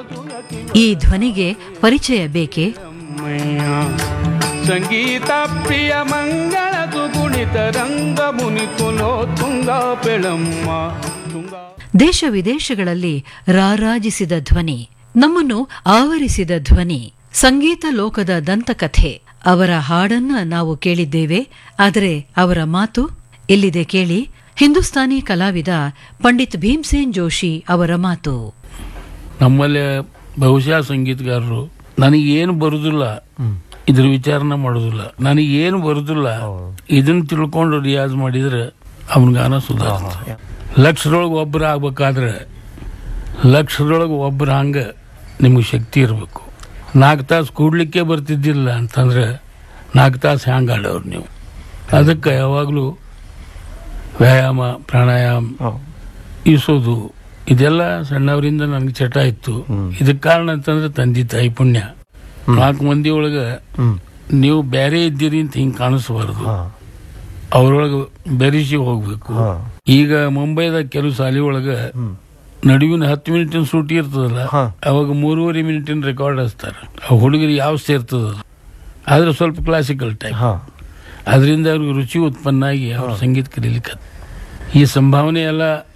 ಈ ಧ್ವನಿಗೆ ಪರಿಚಯ ಬೇಕೇ ಅಮ್ಮಯ್ಯ ಸಂಗೀತ ಪ್ರಿಯ ಮಂಗಳ ಸುಗುಣಿತ ರಂಗ ಮುನಿ ಕುಲೋ ತುಂಗ ಬೆಳಮ್ಮ ತುಂಗ ದೇಶ ವಿದೇಶಗಳಲ್ಲಿ ರಾರಾಜಿಸಿದ ಧ್ವನಿ ನಮ್ಮನ್ನು ಆವರಿಸಿದ ಧ್ವನಿ ಸಂಗೀತ ಲೋಕದ ದಂತಕಥೆ ಅವರ ಹಾಡನ್ನ ನಾವು ಕೇಳಿದ್ದೇವೆ ಆದರೆ ಅವರ ಮಾತು ಎಲ್ಲಿದೆ ಕೇಳಿ ಹಿಂದೂಸ್ತಾನಿ ಕಲಾವಿದ ಪಂಡಿತ್ ಭೀಮ್ಸೇನ್ ಜೋಶಿ ಅವರ ಮಾತು ನಮ್ಮಲ್ಲಿ ಬಹುಶಃ ಸಂಗೀತಗಾರರು ನನಗೇನು ಬರುದಿಲ್ಲ ಇದ್ರ ವಿಚಾರನ ಮಾಡೋದಿಲ್ಲ ನನಗೇನು ಬರುದಿಲ್ಲ ಇದನ್ನ ತಿಳ್ಕೊಂಡು ರಿಯಾಜ್ ಮಾಡಿದ್ರೆ ಅವನ ಗಾನ ಸುಧಾರ ಲಕ್ಷದೊಳಗೆ ಒಬ್ಬರು ಆಗ್ಬೇಕಾದ್ರೆ ಲಕ್ಷದೊಳಗೆ ಒಬ್ಬರು ಹಂಗ ನಿಮಗೆ ಶಕ್ತಿ ಇರಬೇಕು ನಾಲ್ಕು ತಾಸು ಕೂಡ್ಲಿಕ್ಕೆ ಬರ್ತಿದ್ದಿಲ್ಲ ಅಂತಂದ್ರೆ ನಾಲ್ಕು ತಾಸು ಹ್ಯಾಂಗ ಆಡೋರು ನೀವು ಅದಕ್ಕೆ ಯಾವಾಗಲೂ ವ್ಯಾಯಾಮ ಪ್ರಾಣಾಯಾಮ ಈಸೋದು ಇದೆಲ್ಲ ಸಣ್ಣವರಿಂದ ನನಗೆ ಚಟ ಇತ್ತು ಇದಕ್ಕೆ ಕಾರಣ ಅಂತಂದ್ರೆ ತಂದೆ ತಾಯಿ ಪುಣ್ಯ ನಾಲ್ಕು ಮಂದಿ ಒಳಗ ನೀವು ಬೇರೆ ಇದ್ದೀರಿ ಅಂತ ಹಿಂಗೆ ಕಾಣಿಸ್ಬಾರ್ದು ಅವ್ರೊಳಗೆ ಬೆರೆಸಿ ಹೋಗ್ಬೇಕು ಈಗ ಮುಂಬೈದಾಗ ಕೆಲವು ಶಾಲೆ ಒಳಗ ನಡುವಿನ ಹತ್ತು ಮಿನಿಟಿನ ಸೂಟಿ ಇರ್ತದಲ್ಲ ಅವಾಗ ಮೂರುವರೆ ಮಿನಿಟಿನ ರೆಕಾರ್ಡ್ ಹಚ್ತಾರೆ ಆ ಹುಡುಗರಿಗೆ ಯಾವ ಸೇರ್ತದ ಅದು. ಆದ್ರೆ ಸ್ವಲ್ಪ ಕ್ಲಾಸಿಕಲ್ ಟೈಪ್ ಅದರಿಂದ ಅವ್ರಿಗೆ ರುಚಿ ಉತ್ಪನ್ನ ಆಗಿ ಅವ್ರ ಸಂಗೀತ ಕಲೀಲಿಕ್ಕೆ ಈ ಸಂಭಾವನೆ ಎಲ್ಲ